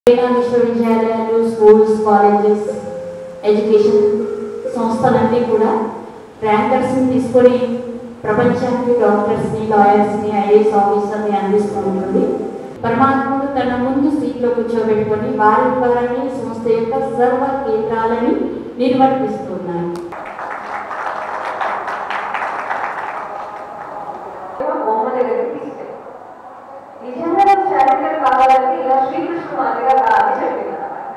కేరళ విశ్వవిద్యాలయాలు schools colleges education సంస్థలన్నీ కూడా ర్యాంకర్స్ని తీసుకొని ప్రపంచానికి డాక్టర్స్ని లాయర్స్ని ఐఏఎస్ ఆఫీసర్ని అందిస్తూ ఉంటుంది పరమాత్ముడు తన ముందు సీట్లో కూర్చోబెట్టుకొని వారి ద్వారానే సంస్థ యొక్క సర్వ కేంద్రాలని నిర్వర్తిస్తున్నారు బొమ్మ దగ్గరికి తీసుకెళ్ళి నిజంగా నాకు చారిత్ర కావాలంటే ఇలా శ్రీకృష్ణ మాదిగా కాదని చెప్పింది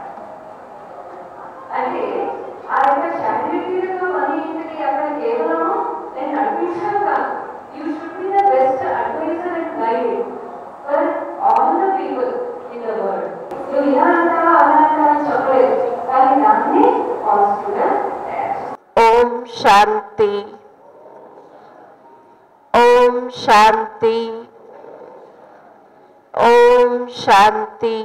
అంటే ఆ యొక్క చారిత్రతో పని ఏంటిది అక్కడ కేవలం నేను నడిపించడం కాదు you should be the best advisor and guide for all the people in the world నువ్వు ఇలా అంటావా అలా అంటావా అని చెప్పలేదు కానీ దాన్ని పాజిటివ్గా తయారు చేస్తావు. ఓం శాంతి ఓం శాంతి ఓం శాంతి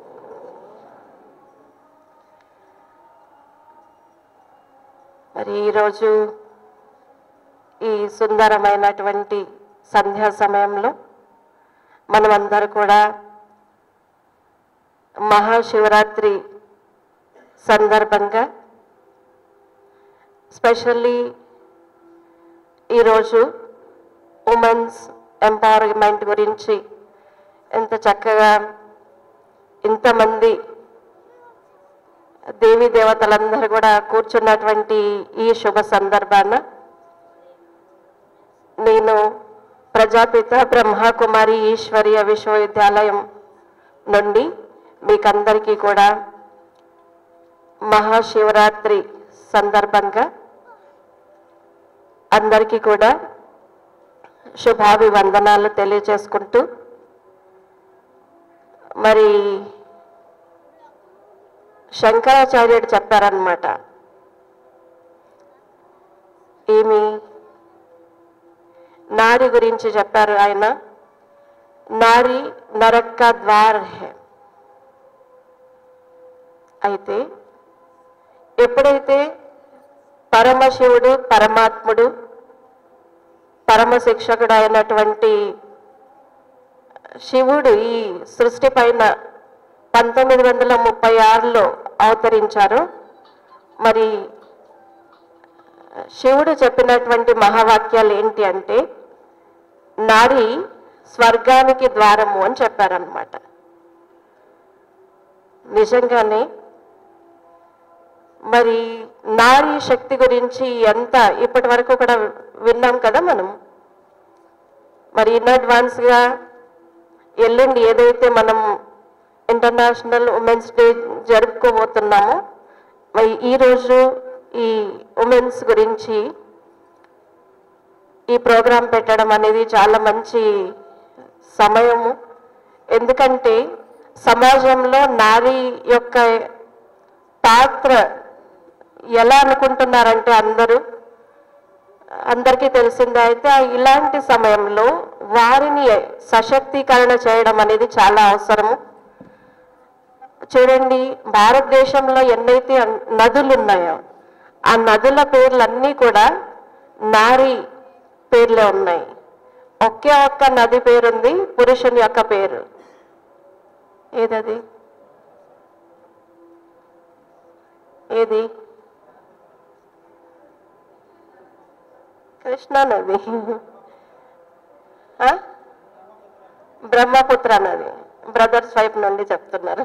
మరి ఈరోజు ఈ సుందరమైనటువంటి సంధ్యా సమయంలో మనమందరూ కూడా మహాశివరాత్రి సందర్భంగా స్పెషల్లీ ఈరోజు ఉమెన్స్ ఎంపవర్మెంట్ గురించి ఎంత చక్కగా ఇంతమంది దేవీ దేవతలందరూ కూడా కూర్చున్నటువంటి ఈ శుభ సందర్భాన నేను ప్రజాపిత బ్రహ్మకుమారి ఈశ్వరీయ విశ్వవిద్యాలయం నుండి మీకందరికీ కూడా మహాశివరాత్రి సందర్భంగా అందరికీ కూడా శుభాభివందనాలు తెలియజేసుకుంటూ మరి శంకరాచార్యుడు చెప్పారనమాట ఏమి నారి గురించి చెప్పారు ఆయన నారి నరక్క ద్వార్ హే అయితే ఎప్పుడైతే పరమశివుడు పరమాత్ముడు పరమ శిక్షకుడు అయినటువంటి శివుడు ఈ సృష్టి పైన పంతొమ్మిది వందల ముప్పై ఆరులో అవతరించారు మరి శివుడు చెప్పినటువంటి మహావాక్యాలు ఏంటి అంటే నారి స్వర్గానికి ద్వారము అని చెప్పారనమాట నిజంగానే మరి నారీ శక్తి గురించి ఎంత ఇప్పటి వరకు కూడా విన్నాం కదా మనం మరి ఇన్ అడ్వాన్స్గా ఎల్లుండి ఏదైతే మనం ఇంటర్నేషనల్ ఉమెన్స్ డే జరుపుకోబోతున్నామో మరి ఈరోజు ఈ ఉమెన్స్ గురించి ఈ ప్రోగ్రాం పెట్టడం అనేది చాలా మంచి సమయము ఎందుకంటే సమాజంలో నారీ యొక్క పాత్ర ఎలా అనుకుంటున్నారంటే అందరూ అందరికీ తెలిసిందే అయితే ఇలాంటి సమయంలో వారిని సశక్తీకరణ చేయడం అనేది చాలా అవసరము చూడండి భారతదేశంలో ఎన్నైతే అన్- నదులు ఉన్నాయో ఆ నదుల పేర్లన్నీ కూడా నారీ పేర్లే ఉన్నాయి ఒకే ఒక్క నది పేరుంది పురుషుని యొక్క పేరు ఏదది ఏది కృష్ణా నది ఆ? బ్రహ్మపుత్ర నది బ్రదర్స్ వైపు నుండి చెప్తున్నారు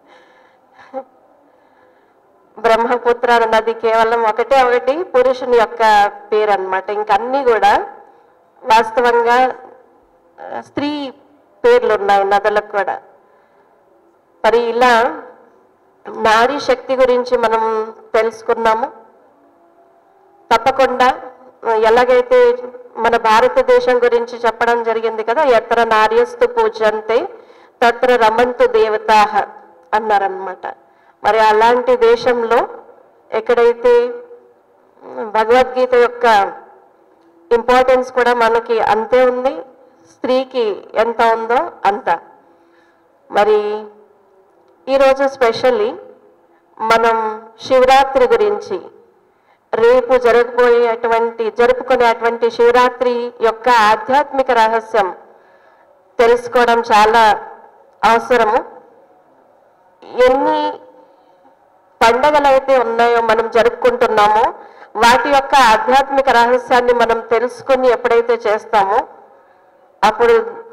బ్రహ్మపుత్ర నది కేవలం ఒకటే ఒకటి పురుషుని యొక్క పేరు అనమాట ఇంకన్నీ కూడా వాస్తవంగా ఆ, స్త్రీ పేర్లు ఉన్నాయి నదులకు కూడా మరి ఇలా నారీ శక్తి గురించి మనం తెలుసుకున్నాము తప్పకుండా ఎలాగైతే మన భారతదేశం గురించి చెప్పడం జరిగింది కదా ఎత్ర నార్యస్తు పూజంతే తత్ర రమంతు దేవతాహ అన్నారనమాట మరి అలాంటి దేశంలో ఎక్కడైతే భగవద్గీత యొక్క ఇంపార్టెన్స్ కూడా మనకి అంతే ఉంది స్త్రీకి ఎంత ఉందో అంత మరి ఈరోజు స్పెషల్లీ మనం శివరాత్రి గురించి రేపు జరగబోయేటువంటి జరుపుకునేటువంటి శివరాత్రి యొక్క ఆధ్యాత్మిక రహస్యం తెలుసుకోవడం చాలా అవసరము ఎన్ని పండగలు అయితే ఉన్నాయో మనం జరుపుకుంటున్నామో వాటి యొక్క ఆధ్యాత్మిక రహస్యాన్ని మనం తెలుసుకుని ఎప్పుడైతే చేస్తామో అప్పుడు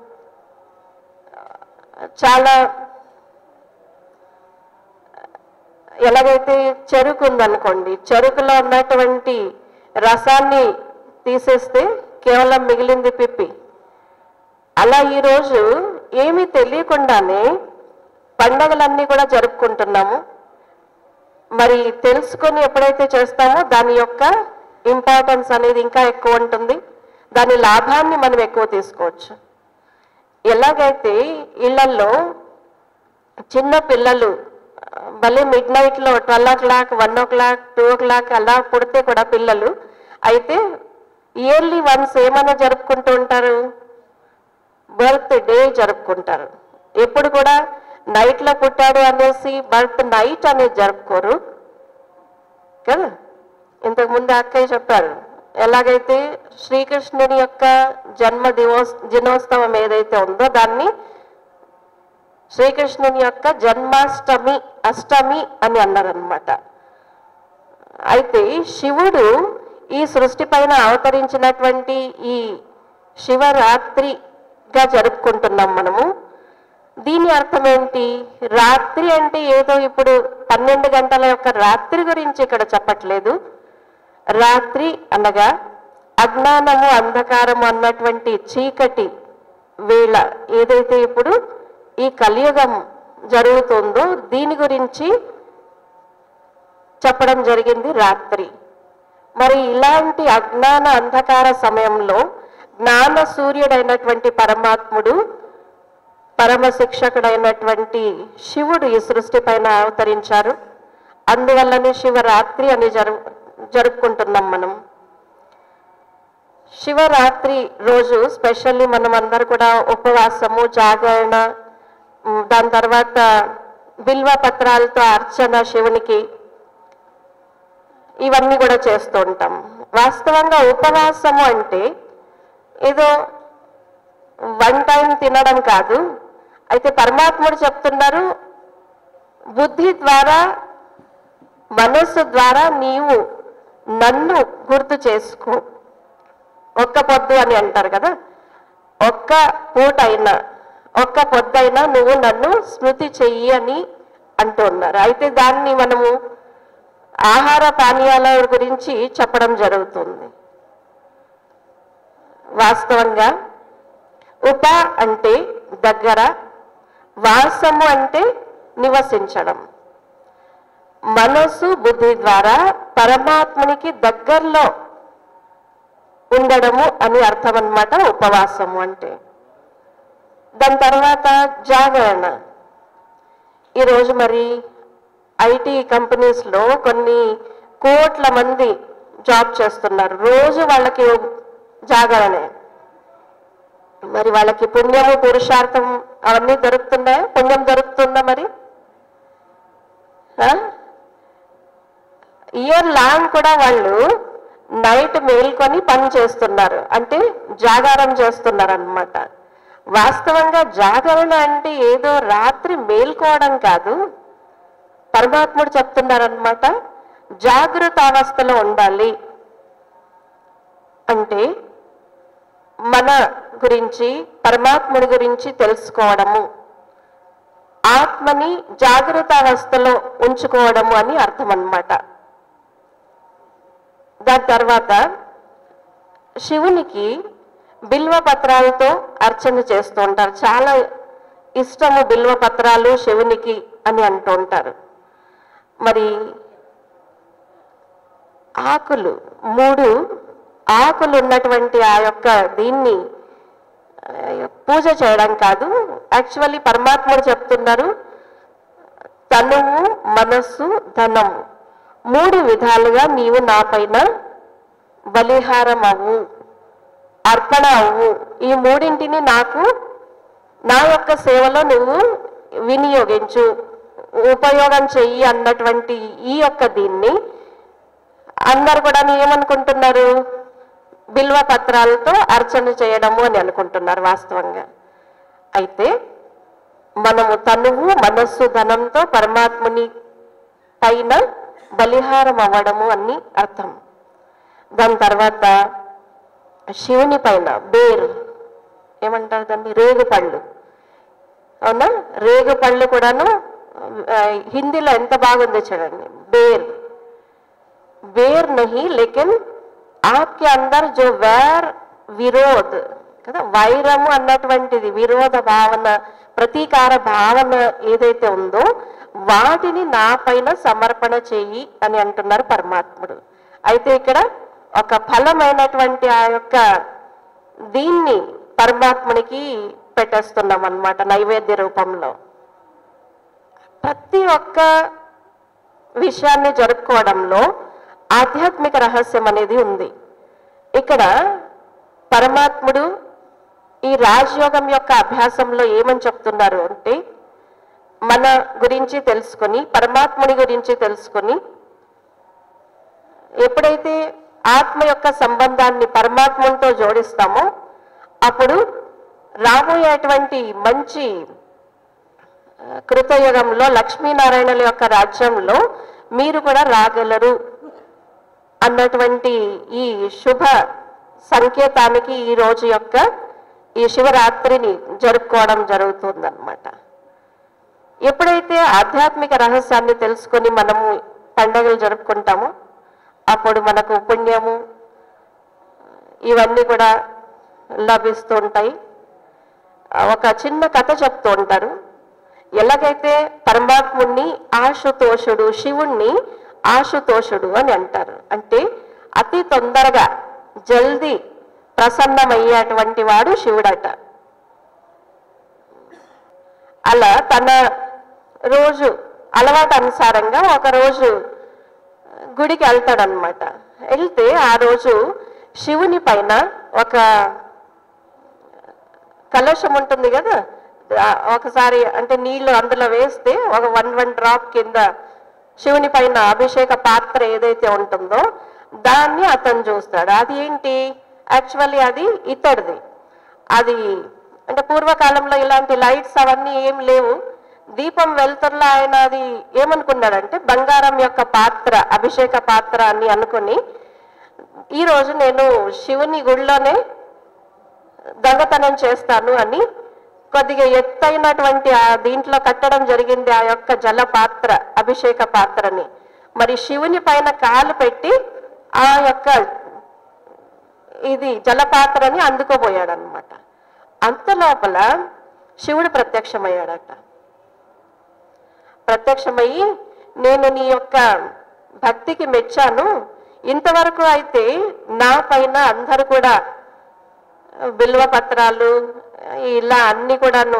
చాలా ఎలాగైతే చెరుకు ఉందనుకోండి చెరుకులో ఉన్నటువంటి రసాన్ని తీసేస్తే కేవలం మిగిలింది పిప్పి అలా ఈరోజు ఏమీ తెలియకుండానే పండగలన్నీ కూడా జరుపుకుంటున్నాము మరి తెలుసుకొని ఎప్పుడైతే చేస్తామో దాని యొక్క ఇంపార్టెన్స్ అనేది ఇంకా ఎక్కువ ఉంటుంది దాని లాభాన్ని మనం ఎక్కువ తీసుకోవచ్చు ఎలాగైతే ఇళ్లలో చిన్న పిల్లలు ఆ, భలే మిడ్ నైట్లో twelve o'clock one o'clock two o'clock అలా పుడితే కూడా పిల్లలు అయితే ఇయర్లీ వన్స్ ఏమైనా జరుపుకుంటూ ఉంటారు బర్త్ డే జరుపుకుంటారు ఎప్పుడు కూడా నైట్లో పుట్టాడు అనేసి బర్త్ నైట్ అనేది జరుపుకోరు కదా ఇంతకు ముందు అక్కయ్య చెప్పారు ఎలాగైతే శ్రీకృష్ణుని యొక్క జన్మ దివోస్ దినోత్సవం ఏదైతే ఉందో దాన్ని శ్రీకృష్ణుని యొక్క జన్మాష్టమి అష్టమి అని అన్నారనమాట అయితే శివుడు ఈ సృష్టి పైన అవతరించినటువంటి ఈ శివరాత్రిగా జరుపుకుంటున్నాం మనము దీని అర్థం ఏంటి రాత్రి అంటే ఏదో ఇప్పుడు పన్నెండు గంటల యొక్క రాత్రి గురించి ఇక్కడ చెప్పట్లేదు రాత్రి అనగా అజ్ఞానము అంధకారము అన్నటువంటి చీకటి వేళ ఏదైతే ఇప్పుడు ఈ కలియుగం జరుగుతుందో దీని గురించి చెప్పడం జరిగింది రాత్రి మరి ఇలాంటి అజ్ఞాన అంధకార సమయంలో జ్ఞాన సూర్యుడైనటువంటి పరమాత్ముడు పరమ శిక్షకుడైనటువంటి శివుడు ఈ సృష్టి పైన అవతరించారు అందువల్లనే శివరాత్రి అని జరు జరుపుకుంటున్నాం మనం శివరాత్రి రోజు స్పెషల్లీ మనం అందరు కూడా ఉపవాసము జాగరణ ఉమ్, దాని తర్వాత బిల్వ పత్రాలతో అర్చన శివునికి ఇవన్నీ కూడా చేస్తూ ఉంటాం వాస్తవంగా ఉపవాసము అంటే ఏదో వన్ టైం తినడం కాదు అయితే పరమాత్ముడు చెప్తున్నారు బుద్ధి ద్వారా మనస్సు ద్వారా నీవు నన్ను గుర్తు చేసుకో ఒక్క పొద్దు అని అంటారు కదా ఒక్క పూట అయినా ఒక్క పొద్దు అయినా నువ్వు నన్ను స్మృతి చెయ్యి అని అంటున్నారు అయితే దాన్ని మనము ఆహార పానీయాల గురించి చెప్పడం జరుగుతుంది వాస్తవంగా ఉప అంటే దగ్గర వాసము అంటే నివసించడం మనసు బుద్ధి ద్వారా పరమాత్మునికి దగ్గరలో ఉండడము అని అర్థం అన్నమాట ఉపవాసము అంటే దాని తర్వాత జాగరణ ఈరోజు మరి ఐటీ కంపెనీస్లో కొన్ని కోట్ల మంది జాబ్ చేస్తున్నారు రోజు వాళ్ళకి జాగరణే మరి వాళ్ళకి పుణ్యము పురుషార్థం అవన్నీ దొరుకుతున్నాయా పుణ్యం దొరుకుతుందా మరి ఇయర్ లాంగ్ కూడా వాళ్ళు నైట్ మేల్కొని పని చేస్తున్నారు అంటే జాగారం చేస్తున్నారు అనమాట వాస్తవంగా జాగరణ అంటే ఏదో రాత్రి మేల్కోవడం కాదు పరమాత్ముడు చెప్తున్నారనమాట జాగృత అవస్థలో ఉండాలి అంటే మన గురించి పరమాత్ముడి గురించి తెలుసుకోవడము ఆత్మని జాగృత అవస్థలో ఉంచుకోవడము అని అర్థం అన్నమాట దాని తర్వాత శివునికి బిల్వ పత్రాలతో అర్చన చేస్తూ ఉంటారు చాలా ఇష్టము బిల్వ పత్రాలు శివునికి అని అంటూ ఉంటారు మరి ఆకులు మూడు ఆకులు ఉన్నటువంటి ఆ యొక్క దీన్ని ఆ, పూజ చేయడం కాదు యాక్చువల్లీ పరమాత్ముడు చెప్తున్నారు తనువు మనస్సు ధనము మూడు విధాలుగా నీవు నా పైన బలిహారం అవ్వు అర్పణ అవ్వు ఈ మూడింటిని నాకు నా యొక్క సేవలో నువ్వు వినియోగించు ఉపయోగం చెయ్యి అన్నటువంటి ఈ యొక్క దీన్ని అందరు కూడా ఏమనుకుంటున్నారు బిల్వ పత్రాలతో అర్చన చేయడము అని అనుకుంటున్నారు వాస్తవంగా అయితే మనము తనువు మనస్సు ధనంతో పరమాత్ముని పైన బలిహారం అవ్వడము అని అర్థం దాని తర్వాత శివుని పైన బేర్ ఏమంటారు దాన్ని రేగు పళ్ళు అవునా రేగు పళ్ళు కూడాను ఆ, హిందీలో ఎంత బాగుందో చూడండి బేర్ बेर नहीं लेकिन आपके अंदर जो వైర్ విరోధ్ కదా వైరము అన్నటువంటిది విరోధ భావన ప్రతీకార భావన ఏదైతే ఉందో వాటిని నా పైన సమర్పణ చెయ్యి అని అంటున్నారు పరమాత్ముడు అయితే ఇక్కడ ఒక ఫలమైనటువంటి ఆ యొక్క దీన్ని పరమాత్మునికి పెట్టేస్తున్నాం అన్నమాట నైవేద్య రూపంలో ప్రతి ఒక్క విషయాన్ని జరుపుకోవడంలో ఆధ్యాత్మిక రహస్యం అనేది ఉంది ఇక్కడ పరమాత్ముడు ఈ రాజయోగం యొక్క అభ్యాసంలో ఏమని చెప్తున్నారు అంటే మన గురించి తెలుసుకొని పరమాత్ముని గురించి తెలుసుకొని ఎప్పుడైతే ఆత్మ యొక్క సంబంధాన్ని పరమాత్మతో జోడిస్తామో అప్పుడు రాబోయేటువంటి మంచి ఆ, కృతయుగంలో లక్ష్మీనారాయణుల యొక్క రాజ్యంలో మీరు కూడా రాగలరు అన్నటువంటి ఈ శుభ సంకేతానికి ఈ రోజు యొక్క ఈ శివరాత్రిని జరుపుకోవడం జరుగుతుందన్నమాట ఎప్పుడైతే ఆధ్యాత్మిక రహస్యాన్ని తెలుసుకొని మనము పండగలు జరుపుకుంటామో అప్పుడు మనకు పుణ్యము ఇవన్నీ కూడా లభిస్తూ ఉంటాయి ఆ, ఒక చిన్న కథ చెప్తూ ఉంటారు ఎలాగైతే పరమాత్ముణ్ణి ఆశుతోషుడు శివుణ్ణి ఆశుతోషుడు అని అంటారు అంటే అతి తొందరగా జల్దీ ప్రసన్నమయ్యేటువంటి వాడు శివుడట అలా తన రోజు అలవాటు అనుసారంగా ఒక రోజు గుడికి వెళ్తాడనమాట వెళ్తే ఆ రోజు శివుని పైన ఒక కలశం ఉంటుంది కదా ఆ ఒకసారి అంటే నీళ్లు అందులో వేస్తే ఒక వన్ వన్ డ్రాప్ కింద శివుని పైన అభిషేక పాత్ర ఏదైతే ఉంటుందో దాన్ని అతను చూస్తాడు అది ఏంటి యాక్చువల్లీ అది ఇతడిది అది అంటే పూర్వకాలంలో ఇలాంటి లైట్స్ అవన్నీ ఏం లేవు దీపం వెలుతుర్లో ఆయన అది ఏమనుకున్నాడంటే బంగారం యొక్క పాత్ర అభిషేక పాత్ర అని అనుకుని ఈ రోజు నేను శివుని గుడిలోనే దొంగతనం చేస్తాను అని కొద్దిగా ఎత్తైనటువంటి ఆ దీంట్లో కట్టడం జరిగింది ఆ యొక్క జల పాత్ర అభిషేక పాత్రని మరి శివుని పైన కాలు పెట్టి ఆ యొక్క ఇది జలపాత్రని అందుకోబోయాడు అనమాట అంత లోపల శివుడు ప్రత్యక్షమయ్యాడట ప్రత్యక్షమయ్యి నేను నీ యొక్క భక్తికి మెచ్చాను ఇంతవరకు అయితే నా పైన అందరూ కూడా బిల్వ పత్రాలు ఇలా అన్ని కూడాను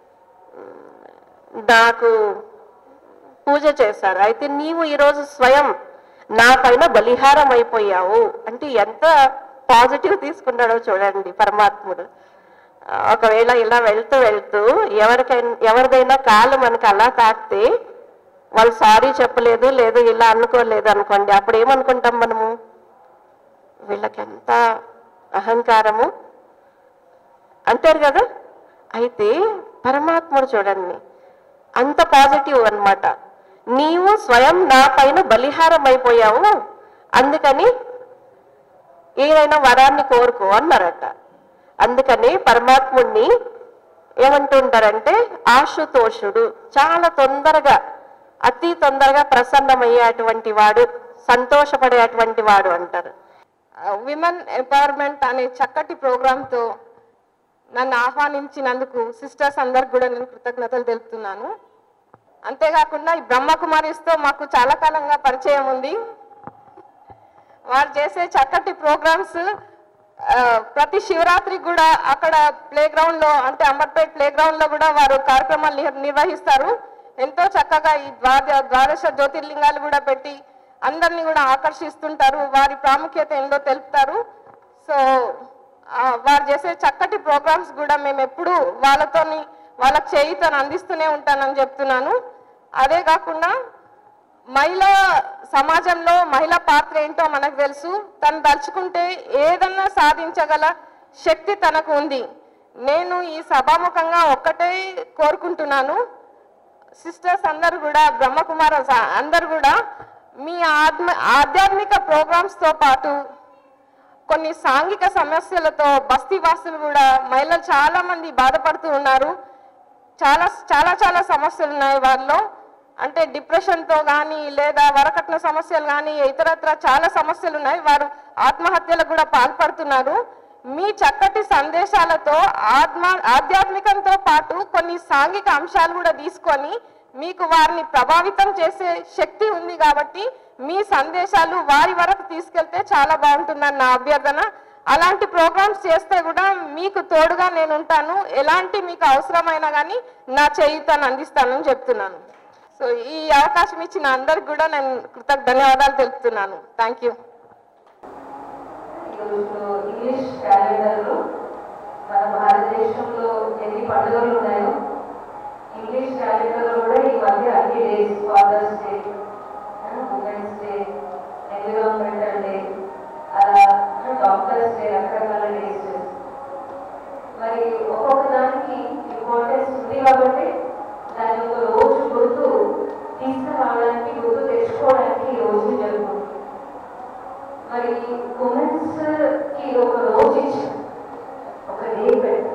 నాకు పూజ చేశారు అయితే నీవు ఈరోజు స్వయం నా పైన బలిహారం అయిపోయావు అంటే ఎంత పాజిటివ్ తీసుకున్నాడో చూడండి పరమాత్ముడు ఆ, ఒకవేళ ఇలా వెళ్తూ వెళ్తూ ఎవరికైనా ఎవరిదైనా కాలు మనకు అలా తాకితే వాళ్ళు సారీ చెప్పలేదు లేదు ఇలా అనుకోలేదు అనుకోండి అప్పుడు ఏమనుకుంటాం మనము వీళ్ళకి ఎంత అహంకారము అంటారు కదా అయితే పరమాత్ముడు చూడండి అంత పాజిటివ్ అన్నమాట నీవు స్వయం నా పైన బలిహారం అయిపోయావు అందుకని ఏదైనా వరాన్ని కోరుకో అన్నారట అందుకని పరమాత్ముణ్ణి ఏమంటుంటారంటే ఆశుతోషుడు చాలా తొందరగా అతి తొందరగా ప్రసన్నమయ్యేటువంటి వాడు సంతోషపడేటువంటి వాడు అంటారు విమెన్ ఎంపవర్మెంట్ అనే చక్కటి ప్రోగ్రాంతో నన్ను ఆహ్వానించినందుకు సిస్టర్స్ అందరికి కూడా నేను కృతజ్ఞతలు తెలుపుతున్నాను అంతేకాకుండా ఈ బ్రహ్మకుమారిస్తో మాకు చాలా కాలంగా పరిచయం ఉంది వారు చేసే చక్కటి ప్రోగ్రామ్స్ ప్రతి శివరాత్రికి కూడా అక్కడ ప్లే గ్రౌండ్ లో అంటే అంబర్పేట్ ప్లే గ్రౌండ్ లో కూడా వారు కార్యక్రమాలు నిర్- నిర్వహిస్తారు ఎంతో చక్కగా ఈ ద్వాద ద్వాదశ జ్యోతిర్లింగాలు కూడా పెట్టి అందరినీ కూడా ఆకర్షిస్తుంటారు వారి ప్రాముఖ్యత ఏందో తెలుపుతారు సో ఆ, వారు చేసే చక్కటి ప్రోగ్రామ్స్ కూడా మేము ఎప్పుడు వాళ్ళతోని వాళ్ళకి చేయితను అందిస్తూనే ఉంటానని చెప్తున్నాను అదే కాకుండా మహిళా సమాజంలో మహిళా పాత్ర ఏంటో మనకు తెలుసు తను దలుచుకుంటే ఏదన్నా సాధించగల శక్తి తనకు ఉంది నేను ఈ సభాముఖంగా ఒక్కటే కోరుకుంటున్నాను సిస్టర్స్ అందరు కూడా బ్రహ్మకుమార స- అందరు కూడా మీ ఆత్మ ఆధ్యాత్మిక ప్రోగ్రామ్స్తో పాటు కొన్ని సాంఘిక సమస్యలతో బస్తీ వాసులు కూడా మహిళలు చాలా మంది బాధపడుతూ ఉన్నారు చాలా చాలా చాలా సమస్యలు ఉన్నాయి వారిలో అంటే డిప్రెషన్తో కానీ లేదా వరకట్న సమస్యలు కానీ ఇతరత్ర చాలా సమస్యలు ఉన్నాయి వారు ఆత్మహత్యలకు కూడా పాల్పడుతున్నారు మీ చక్కటి సందేశాలతో ఆత్మ ఆధ్యాత్మికంతో పాటు కొన్ని సాంఘిక అంశాలు కూడా తీసుకొని మీకు వారిని ప్రభావితం చేసే శక్తి ఉంది కాబట్టి మీ సందేశాలు వారి వరకు తీసుకెళ్తే చాలా బాగుంటుందని నా అభ్యర్థన అలాంటి ప్రోగ్రామ్స్ చేస్తే కూడా మీకు తోడుగా నేను ఉంటాను ఎలాంటి మీకు అవసరమైనా కానీ నా చేయుతాను అందిస్తానని చెప్తున్నాను సో ఈ అవకాశం ఇచ్చిన అందరికి కూడా నేను కృతజ్ఞ ధన్యవాదాలు తెలుపుతున్నాను థ్యాంక్ యూ ఈరోజు ఇంగ్లీష్ క్యాలెండర్లో మన భారతదేశంలో ఎన్ని పండుగలు ఉన్నాయో ఇంగ్లీష్ క్యాలెండర్లో కూడా ఈ మధ్య అన్ని days father's day women's day environmental day అలా డాక్టర్స్ డే రకరకాల డేస్ మరి ఒక్కొక్క దానికి ఇంపార్టెన్స్ ఉంది కాబట్టి దాని ఒక రోజు గుర్తు తీసుకురావడానికి గుర్తు తెచ్చుకోవడానికి ఈ రోజు జరుగుతుంది మరి ఉమెన్స్ కి ఒక రోజు ఇచ్చారు ఒక డే పెట్టారు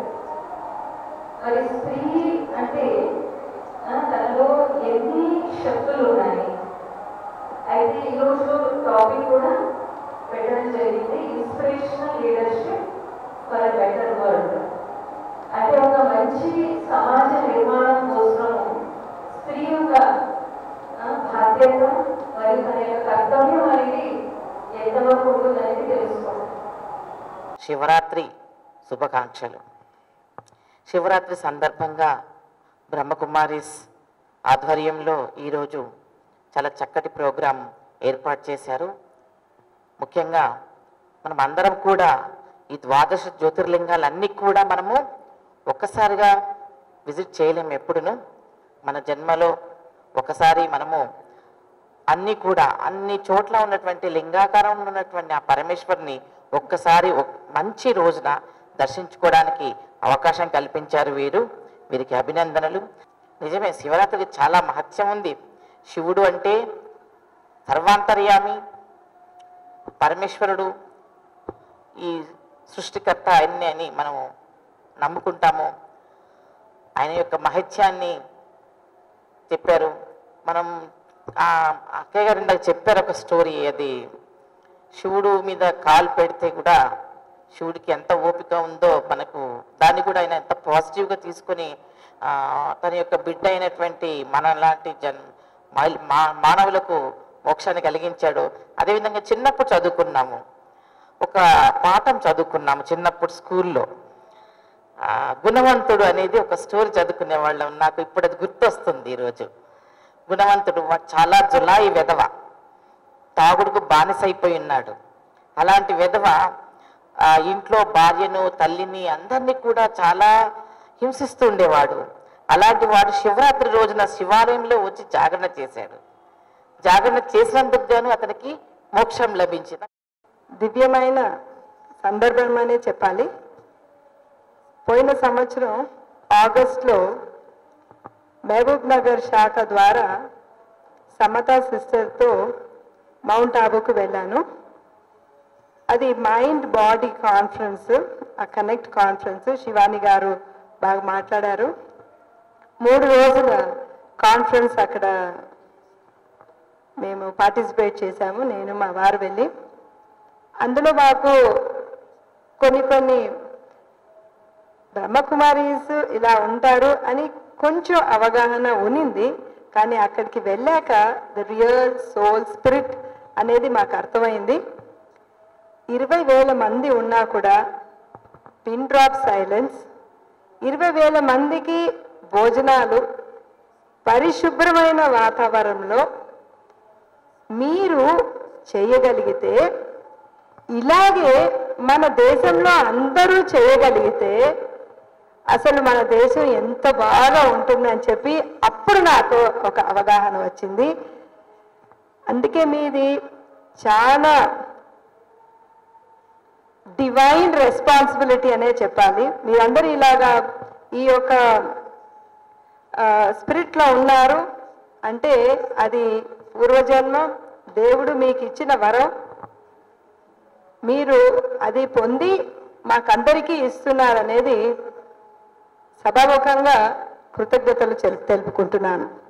మరి స్త్రీ అంటే ఆ, తనలో ఎన్ని శక్తులు ఉన్నాయి అయితే ఈరోజు టాపిక్ కూడా పెట్టడం జరిగింది inspirational leadership for better world అంటే ఒక మంచి సమాజ నిర్మాణం కోసం స్త్రీ యొక్క ఆ, బాధ్యత మరియు తన యొక్క కర్తవ్యం అనేది ఎంతవరకు ఉంటుందనేది తెలుసుకోవాలి శివరాత్రి శుభాకాంక్షలు శివరాత్రి సందర్భంగా బ్రహ్మకుమారిస్ ఆధ్వర్యంలో ఈరోజు చాలా చక్కటి ప్రోగ్రాం ఏర్పాటు చేశారు ముఖ్యంగా మనం అందరం కూడా ఈ ద్వాదశ జ్యోతిర్లింగాలన్నీ కూడా మనము ఒక్కసారిగా విజిట్ చేయలేము ఎప్పుడును మన జన్మలో ఒకసారి మనము అన్ని కూడా అన్ని చోట్ల ఉన్నటువంటి లింగాకారంలో ఉన్నటువంటి ఆ పరమేశ్వరిని ఒక్కసారి ఒక్- మంచి రోజున దర్శించుకోవడానికి అవకాశం కల్పించారు వీరు వీరికి అభినందనలు నిజమే శివరాత్రికి చాలా మహత్యం ఉంది శివుడు అంటే సర్వాంతర్యామి పరమేశ్వరుడు ఈ సృష్టికర్త ఆయన్ని అని మనం నమ్ముకుంటాము ఆయన యొక్క మహత్యాన్ని చెప్పారు మనం ఆ అక్కయ్య గారు ఇందాక చెప్పారు ఒక స్టోరీ అది శివుడు మీద కాలు పెడితే కూడా శివుడికి ఎంత ఓపిక ఉందో మనకు దాన్ని కూడా ఆయన ఎంత పాజిటివ్గా తీసుకొని ఆ, తన యొక్క బిడ్డ అయినటువంటి మన లాంటి జన్ మై- మా- మానవులకు మోక్షాన్ని కలిగించాడు అదేవిధంగా చిన్నప్పుడు చదువుకున్నాము ఒక పాఠం చదువుకున్నాము చిన్నప్పుడు స్కూల్లో ఆ, గుణవంతుడు అనేది ఒక స్టోరీ చదువుకునే వాళ్ళం నాకు ఇప్పుడు అది గుర్తొస్తుంది ఈరోజు గుణవంతుడు వాడు చాలా జులాయి వెధవ తాగుడుకు బానిసైపోయి ఉన్నాడు అలాంటి వెధవ ఆ, ఇంట్లో భార్యను తల్లిని అందరినీ కూడా చాలా హింసిస్తూ ఉండేవాడు అలాంటి వాడు శివరాత్రి రోజున శివాలయంలో వచ్చి జాగరణ చేశాడు జాగరణ చేసినందుకు గాను అతనికి మోక్షం లభించింది దివ్యమైన సందర్భం అనే చెప్పాలి పోయిన సంవత్సరం ఆగస్ట్లో మహబూబ్ నగర్ శాఖ ద్వారా సమతా సిస్టర్తో మౌంట్ ఆబుకు వెళ్ళాను అది మైండ్ బాడీ కాన్ఫరెన్స్ ఆ కనెక్ట్ కాన్ఫరెన్స్ శివాని గారు బాగా మాట్లాడారు మూడు రోజుల కాన్ఫరెన్స్ అక్కడ మేము పార్టిసిపేట్ చేశాము నేను మా వారు వెళ్ళి అందులో మాకు కొన్ని కొన్ని బ్రహ్మకుమారీస్ ఇలా ఉంటారు అని కొంచెం అవగాహన ఉనింది కానీ అక్కడికి వెళ్ళాక ద రియల్ సోల్ స్పిరిట్ అనేది మాకు అర్థమైంది ఇరవై వేల మంది ఉన్నా కూడా పిన్ డ్రాప్ సైలెన్స్ ఇరవై వేల మందికి భోజనాలు పరిశుభ్రమైన వాతావరణంలో మీరు చేయగలిగితే ఇలాగే మన దేశంలో అందరూ చేయగలిగితే అసలు మన దేశం ఎంత బాగా ఉంటుందని చెప్పి అప్పుడు నాకు ఒక అవగాహన వచ్చింది అందుకే మీది చాలా డివైన్ రెస్పాన్సిబిలిటీ అనే చెప్పాలి మీరందరూ ఇలాగా ఈ యొక్క స్పిరిట్లో ఉన్నారు అంటే అది పూర్వజన్మ దేవుడు మీకు ఇచ్చిన వరం మీరు అది పొంది మాకందరికీ ఇస్తున్నారనేది సభాముఖంగా కృతజ్ఞతలు చెల్- తెలుపుకుంటున్నాను